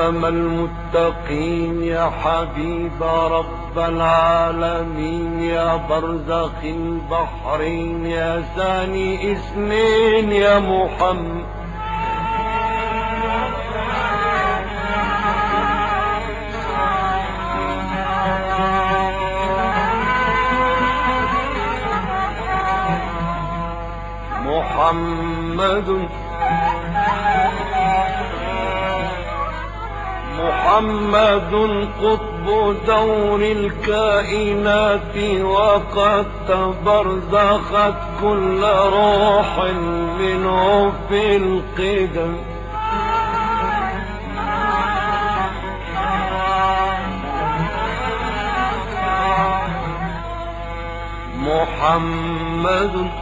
إمام المتقين يا حبيب رب العالمين يا برزخ البحرين يا ثاني اسمين يا محمد محمد محمد قطب دور الكائنات وقد تبرزخت كل روح منه في القدم محمد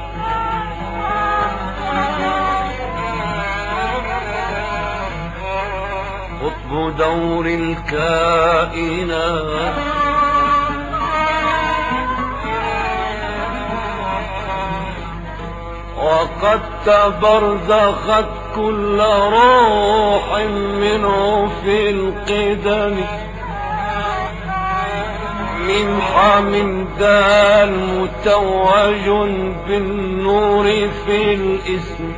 قطب دور الكائنات وقد تبرزخت كل روح منه في القدم من حم دال متوج بالنور في الاسم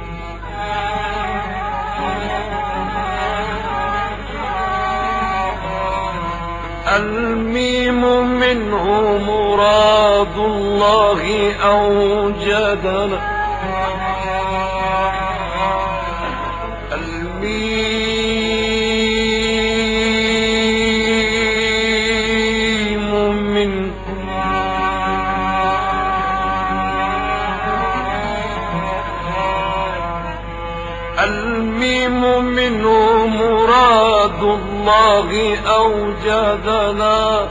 الميم منه مراد الله أوجدنا الميم من الميم منه مراد الله أوجدنا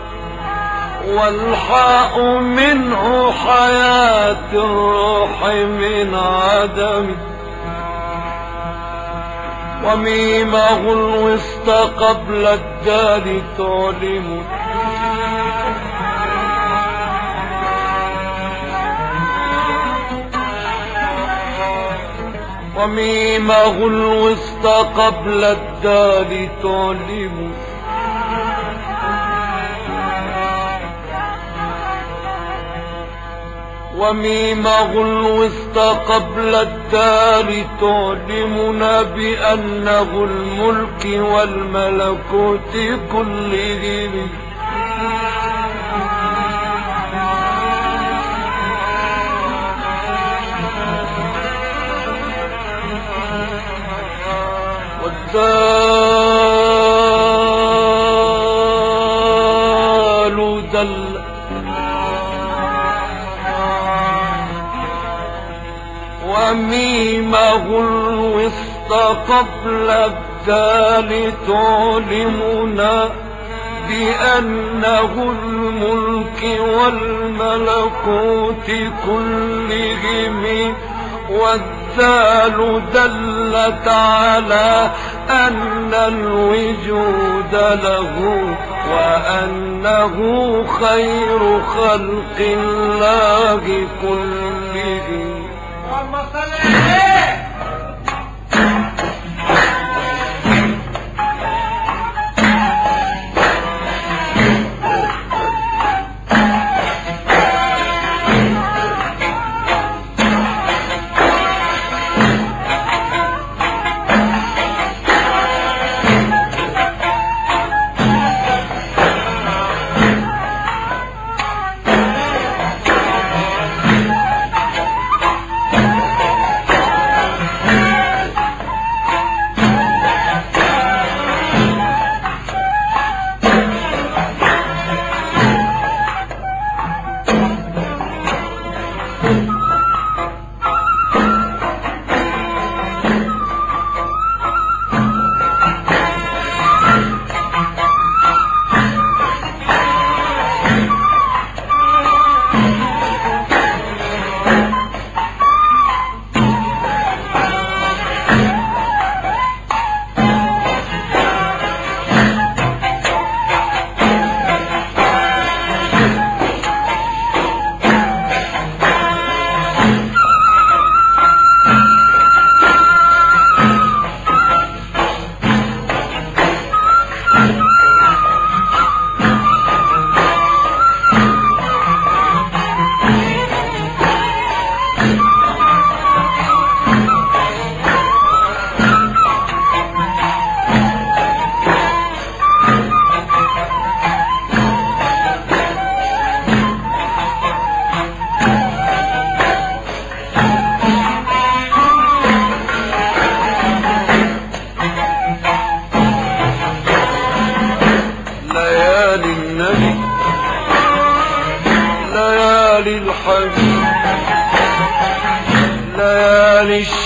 والحاء منه حياة الروح من عدم وميمه الوسط قبل الدار تعلم وميمه الوسط قبل الدار تعلم وميمه الوسط قبل الدار تعلمنا بأنه الملك والملكوت كلهم والدال دل وميمه الوسط قبل الدال تعلمنا بأنه الملك والملكوت كلهم والدال دلت على أن الوجود له وأنه خير خلق الله كلهم اللهم صل عليه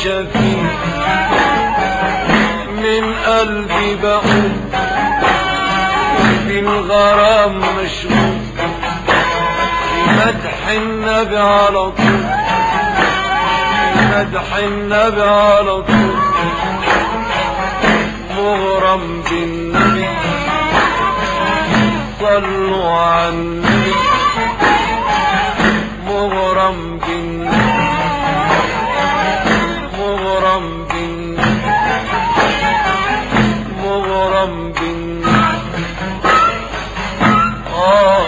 شفيع من قلبي بقول في الغرام مشغول في مدح النبي على طول في مدح النبي على طول مغرم بالنبي صلوا على النبي مغرم بالنبي مغرم بالنبي مغرم بالنبي آه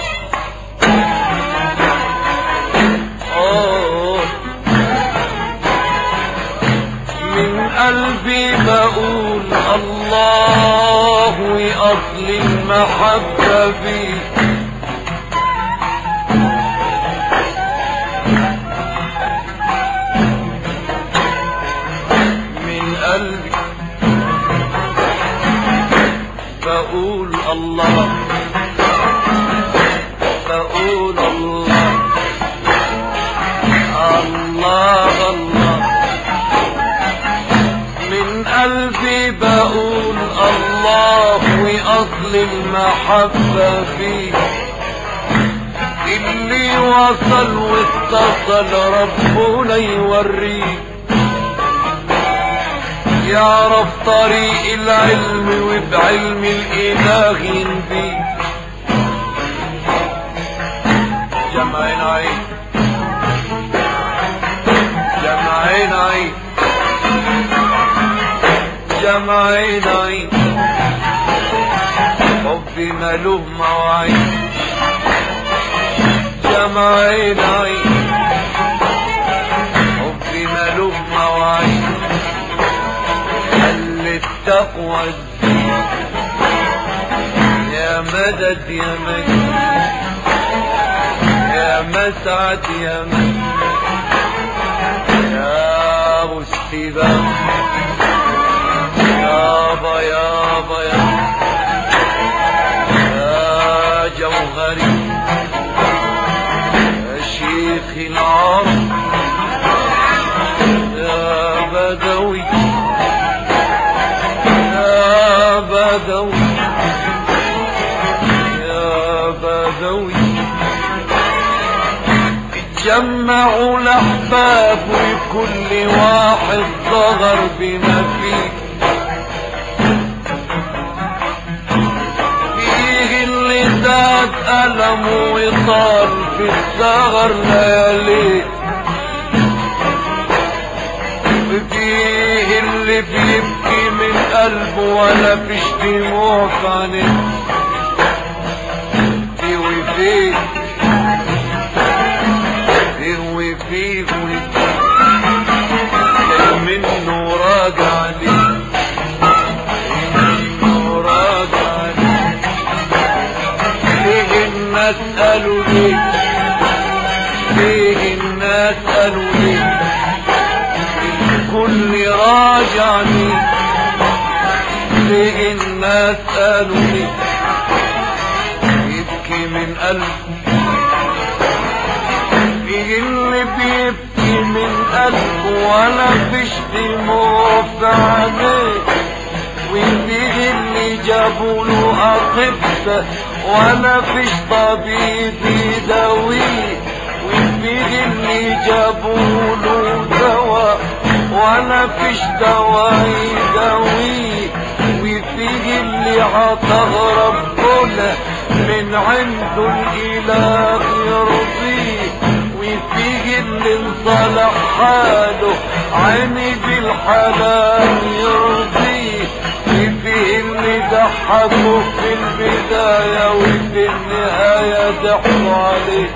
آه من قلبي بقول الله وأصل المحبة فيه من قلبي بقول الله بقول الله الله الله من قلبي بقول الله وأصل المحبة فيه اللي وصل واتصل ربنا يوريه يعرف طريق العلم وبعلم الإله ينبيه جمعين عين جمعين عين جمعين عين حبي ماله مواعيد جمعين عين حبي ماله مواعيد قال التقوى الدين يا مدد يا مجد يا مسعد يا مجد يا ابو استباق يابا يابا يابا يا جوهري يا شيخ العرب يا بدوي يا بدوي يا بدوي اتجمعوا الاحباب وكل واحد ظهر بما فيه فيه اللي زاد ألم وطال في السهر لياليه وفيه اللي بيبكي من قلبه ولا فيش دموع في عينيه فيه وفيه فيه وفيه وفيه كان منه راجع ليه منه راجع ليه ليه الناس قالوا ليه ليه الناس قالوا ليه الكل راجع ليه ليه الناس قالوا ليه يبكي من قلبه فيه اللي بيبكي من قلبه ولا فيش دموع في عينيه وفيه اللي جابوا له أطباء ولا فيش طبيب يداويه وفيه اللي جابوا له دواء ولا فيش دواء يداويه وفيه اللي عطاه ربنا من عنده الإله يرضيه وفيه اللي انصلح حاله عيني بالحلال يرضيه وفيه اللي ضحكوا في البداية وفي النهاية ضحكوا عليه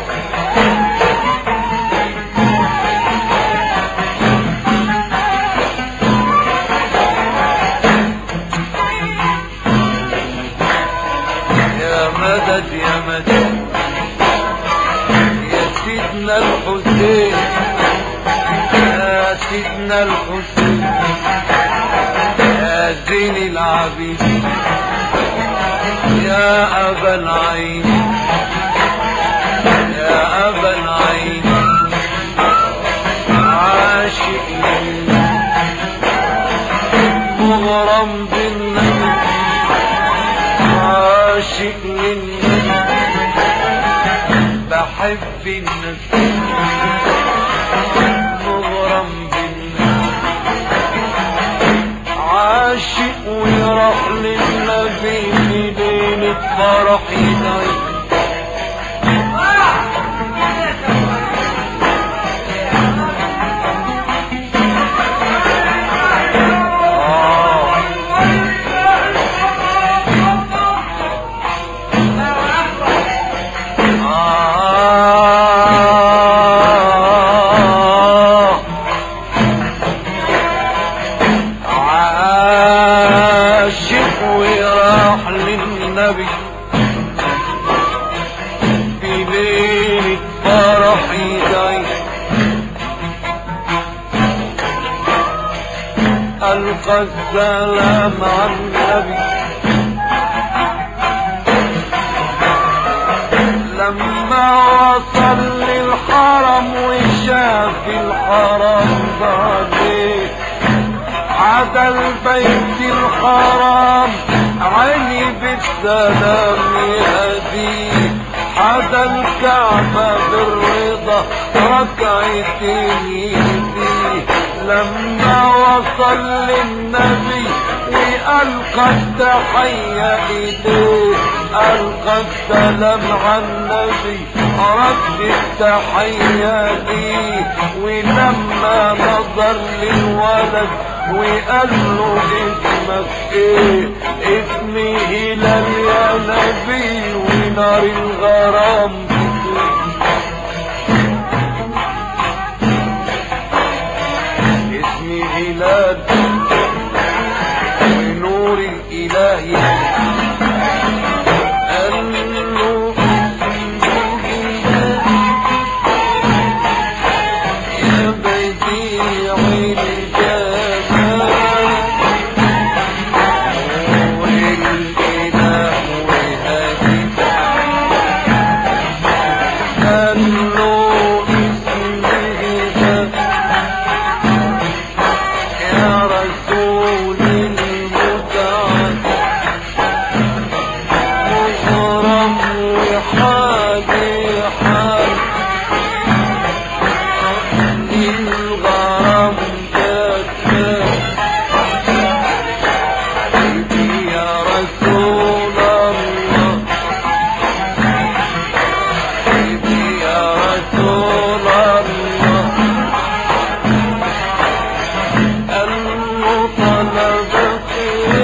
يا مدد يا مدد يا سيدنا الحسين يا سيدنا الحسين يا زين العابدين يا أبا العين يا أبا العين عاشق لله عاشق للنبي بحب النبي مغرم بالنبي عاشق ويروح للنبي في ليلة فرح يدعي آه عاشق وراح للنبي في ليلة فرح يدعي ألقى السلام على النبي لما وصل للحرم وشاف الحرم ضاقيه عدا البيت الحرام عيني بالسلام يهديه عدا الكعبة بالرضا ركعتين يهديه لما وصل للنبي وألقى التحية إليه ألقى السلام على النبي رد التحية ليه ولما نظر للولد وقال له اسمك ايه اسمي هلال يا نبي ونار الغرام اسمي هلال ونور الإله قال له يا بديع الجمال نور الإله وهديك قال له اسمه يا رسول المتعب مغرم وحالي حال الغرام جاك يا رسول الله يا رسول الله المطلبة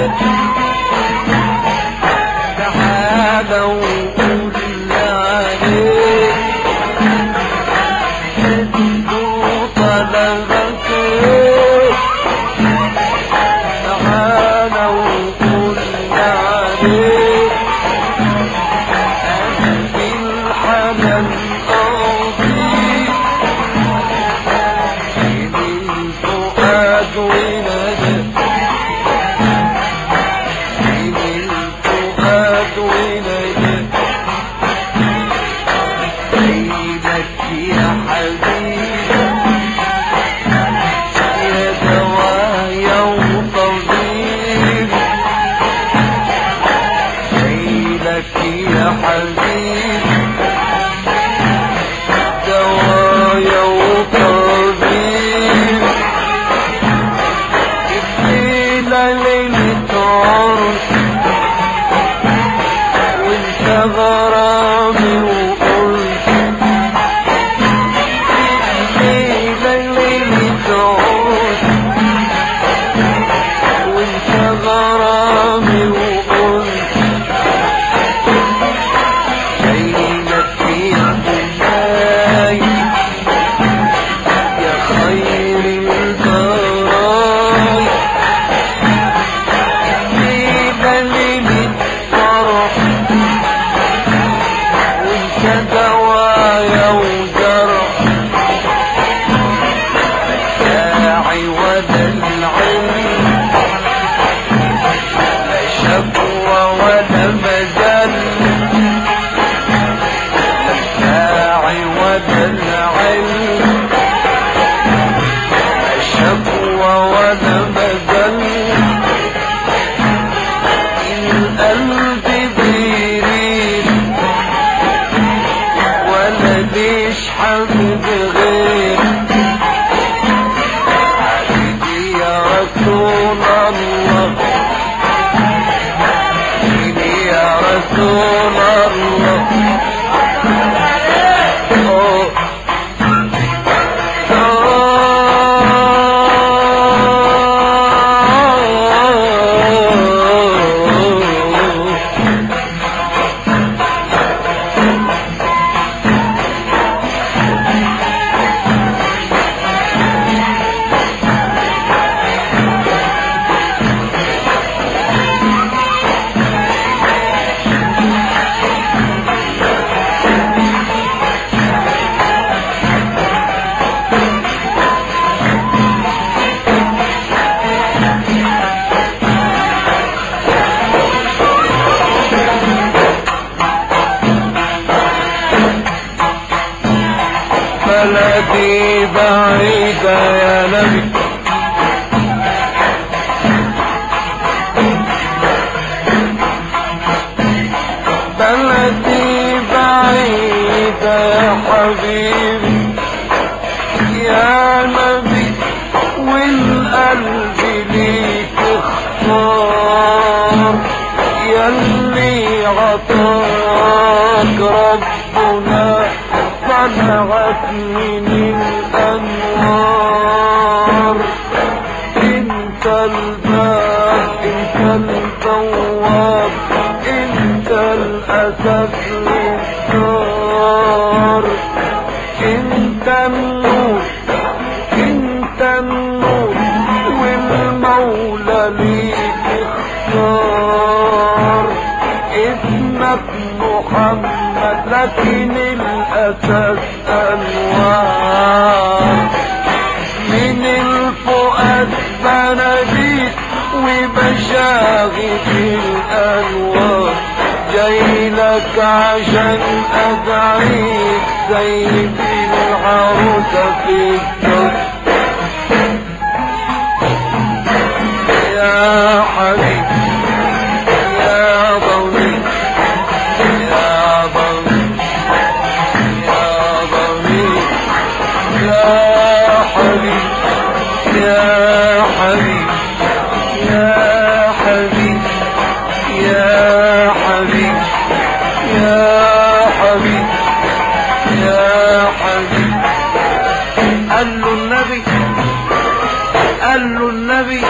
تعالى وقول عليه المطلبة تعالى وقول عليه أنت الحنان قاضي الفؤاد ولد الفؤاد ولد بلدي بعيدة يا نبي بلدي بعيدة يا حبيبي يا نبي والقلب ليك اختار يلي عطاك ربنا طلعت من الانوار انت الباب انت البواب انت الاسد للدار انت النور انت النور والمولى ليك اختار اسمك محمد لكن الاساس انوار من الفؤاد بناديك وبشاغل الانوار جاي لك عشان ادعيك سيدي العروسة في الدار يا حبيبي يا ضوي يا ضوي يا ضوي يا حبيبي يا حبيبي يا حبيبي يا حبيبي يا حبيبي يا حبيبي قال له النبي قال له النبي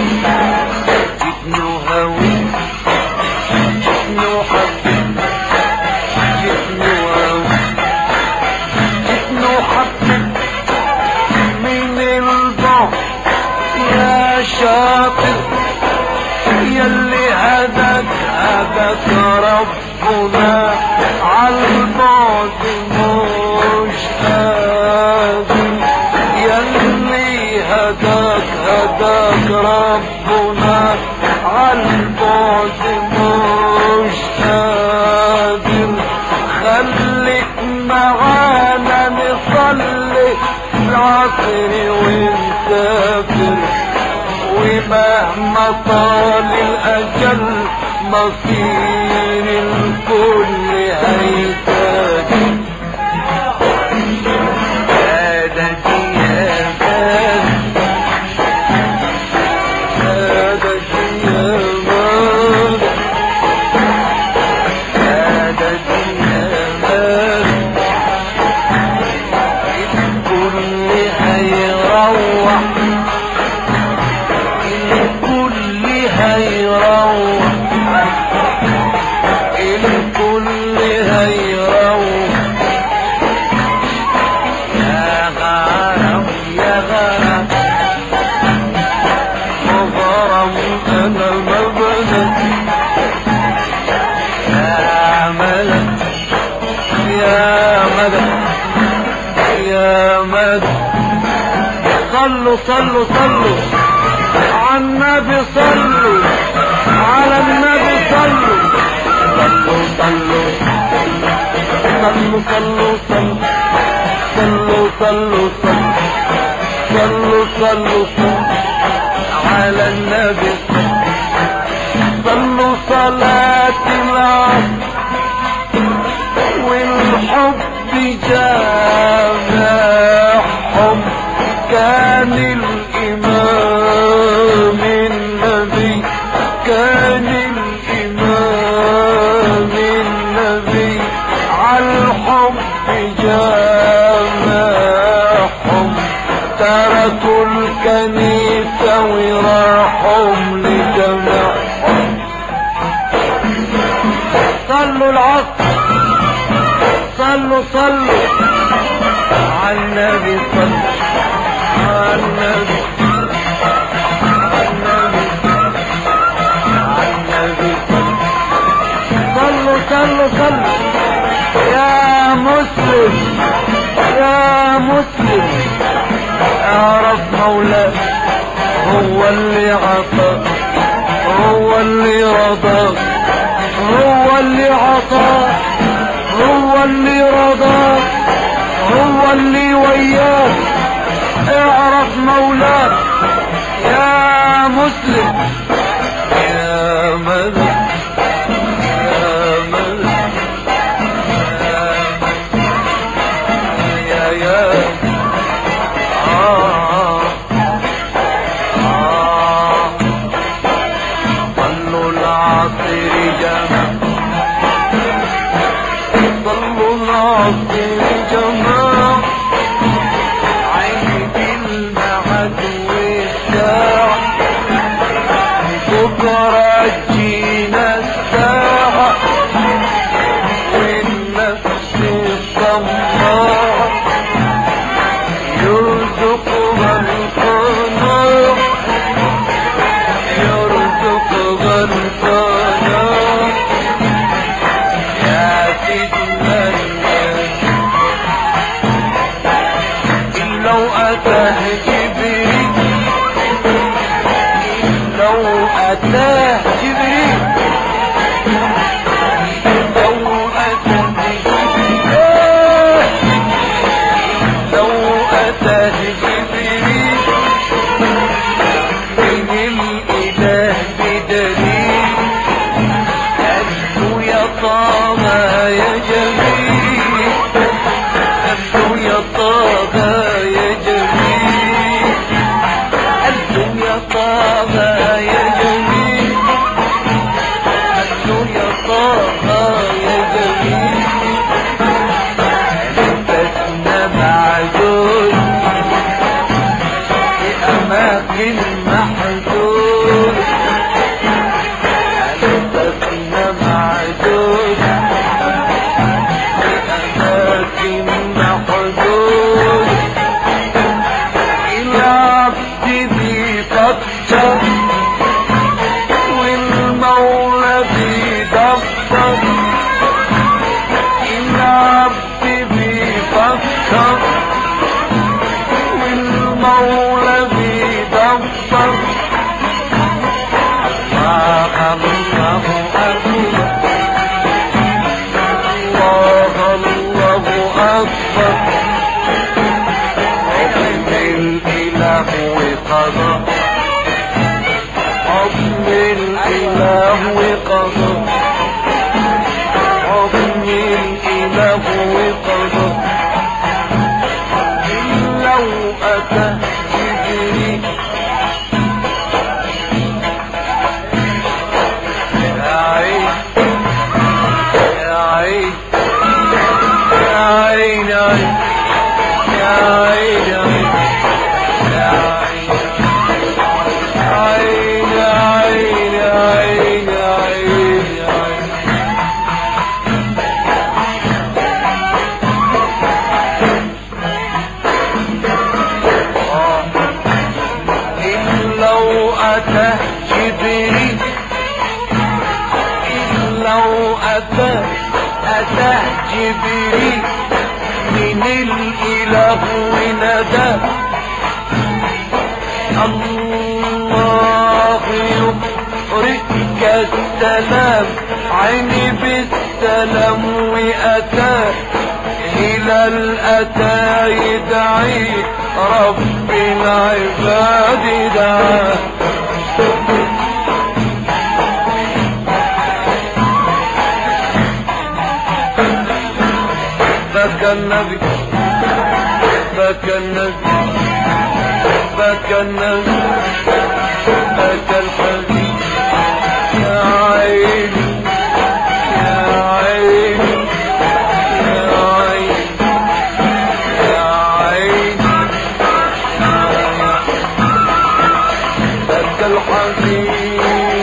جبنه هوي جبنه حبيب جبنه هوي جبنه حبيب من البعد يا شاطر يلي هداك هداك ربنا عالبعد مش قادر يلي هداك هداك ربنا عالبعد مش قادر خليك معانا نصلي العصر ونسافر ومهما طال الأجل مصير الكل هيتاج سادتي يا سادة سادتي يا مادة سادتي يا مادة الكل هيروح الكل هيروح الكل هيروح يا غرام يا غرام وغرام انا ما بدت يا مدد يا مدد يا مدد صلوا صلوا صلوا على النبي صلوا على النبي صلوا صلوا صلوا صلوا صلوا صلوا صلوا صلوا صلوا صلوا صلوا على النبي صلوا صلاة العصر والحب جامعهم كان الإمام النبي كان الإمام النبي عالحب جامعهم تركوا الكنيسة وراحوا لجمعهم صلوا العصر صلوا صلوا على النبي صلوا على النبي على النبي على النبي صلوا صلوا صلوا يا مسلم يا مسلم اعرف مولاك هو اللي عطاك هو اللي رضاك هو اللي عطاك هو اللي رضاك هو اللي وياك اعرف مولاك يا مسلم يا ملك يا ملك يا يا آه آه صلوا العصر جمع صلوا العصر جمع عيد المعد والساعة بكرة تجينا الساعة والنفس الطماعة يرزقها القناع يرزقها القناع يا سيدنا الناس لو أتاه جبريل لو أتاه جبريل لو أتاه جبريل لو أتاه جبريل من الإله بدليل قالوا يا طه يا جميل قالوا يا طه يا جميل قالوا يا طه يا جميل قالوا يا طه يا جميل لبسنا معدود في أماكن محدود لبسنا معدود في أماكن محدود العبد بيفكر والمولى بيدبر العبد بيفكر والمولى بيدبر الله الله أكبر الله الله أكبر حكم الإله وقضى حكم الإله وقضى حكم الإله وقضى لو أتى جبريل يا عين يا عين يا عين يا عين يا عين يا عين يا عين يا عين يا عين يا عين إن لو أتى جبريل إن لو أتى أتى جبريل من الإله وندى الله يقرئك السلام عيني بالسلام وأتى إلى الأتى يدعي رب العباد دعاه بكى النبي بكى النبي بكى النبي بكى الحبيب يا عيني يا عيني يا عيني يا عيني بكى الحبيب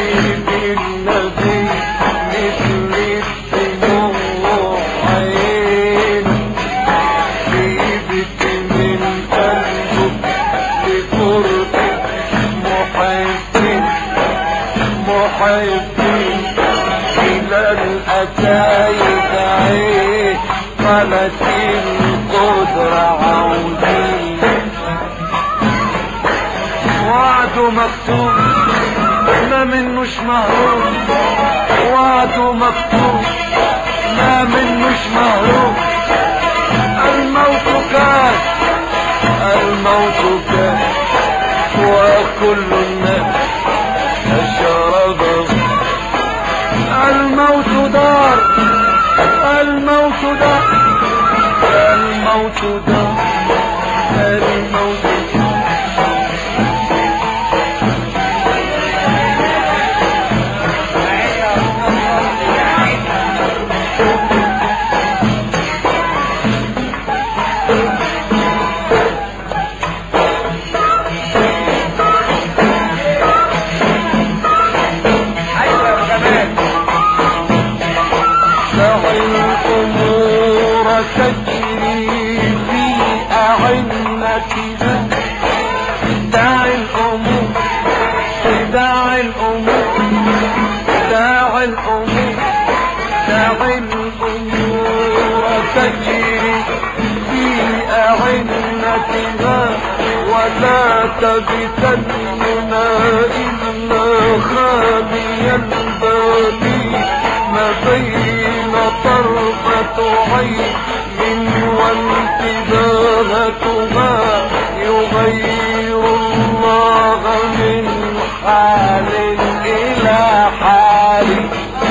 النبي مثل الدموع عيني جيبت من قلبك لقربك محبين محبين إلى الأتايد عين قالت القدرة عودين وعده مكتوب ما منوش مهروب وعده مكتوب ما منوش مهروب الموت الموت دار الموت دار الموت دار الموت ايوه يا ابو جمال دع الأمور تجري في أعنتها دع الأمور دع الأمور دع الأمور دع الأمور تجري في أعنتها ولا تبتلنا إلا خالي البال ما بين طرفة عين وانتباهتها يغير الله من حال إلى حال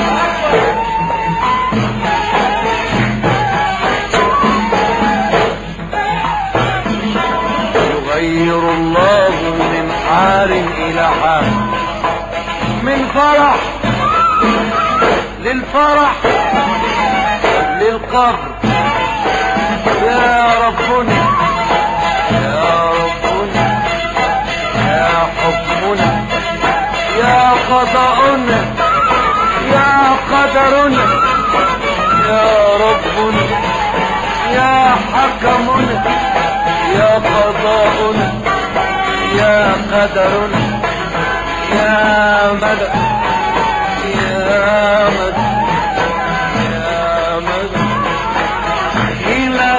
يغير الله من حال إلى حال من فرح للفرح للقبر يا ربنا يا ربنا يا حكمنا يا قضاؤنا يا قدرنا يا ربنا يا حكمنا يا قضاؤنا يا قدرنا يا مدد يا مدد يا مدد إلى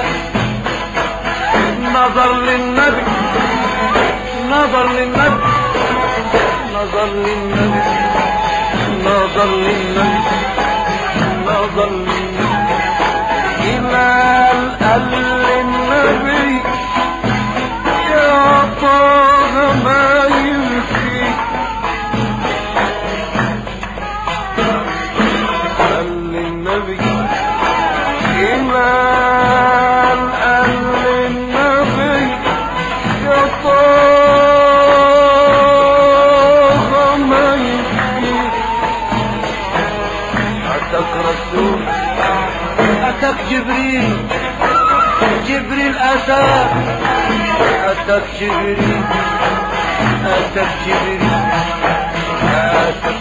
نظر للنبي نظر للنبي نظر للنبي نظر للنبي نظر للنبي إلى القلب النبي يا طه ما يمشي قال للنبي إيمان قال للنبي يا طه ما يمشي أتاك رسول أتاك جبريل جبريل أتاك أتاك جبريل أتاك جبريل أتاك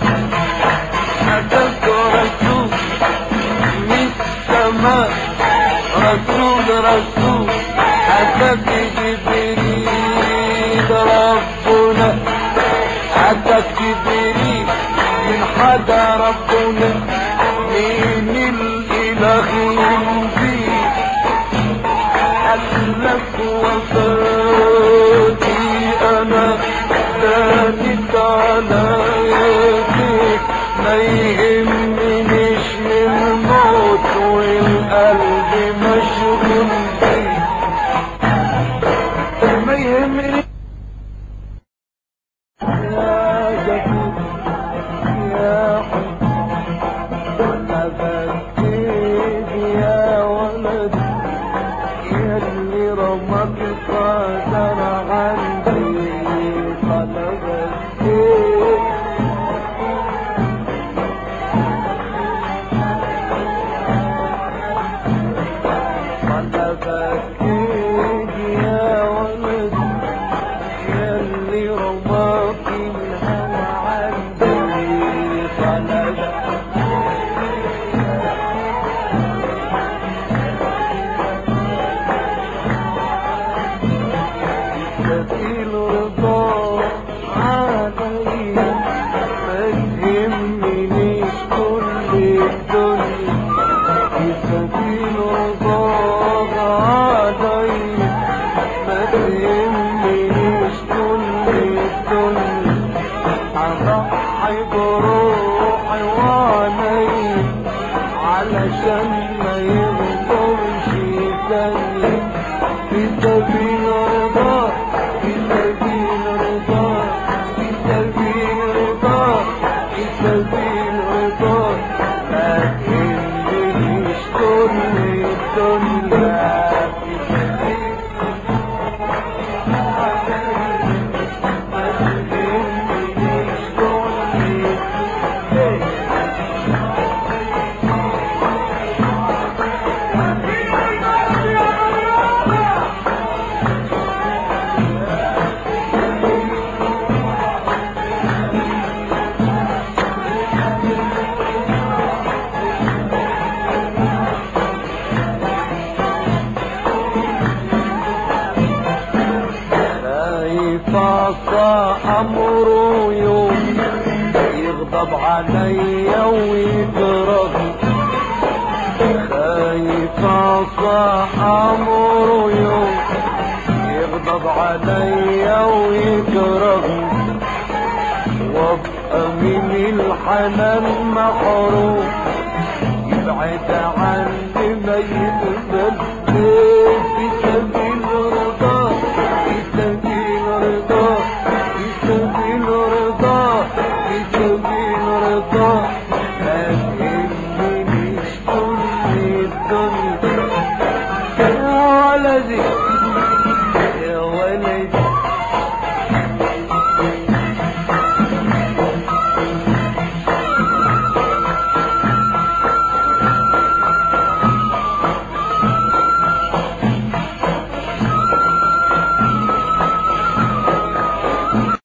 أتاك رسول من السماء رسول رسول أتاك جبريل ربنا أتاك جبريل من حدا ربنا من الإله ينزيل أسلك وفاتي أنا زادت على يديك ما يهمنيش من الموت والقلب مشغول بيك ما يهمني يا جديد يا حب ولا بال يغضب عليا ويكرهني خايف اصح امره يوم يغضب عليا ويكرهني وابقى من الحنان محروم يبعد عني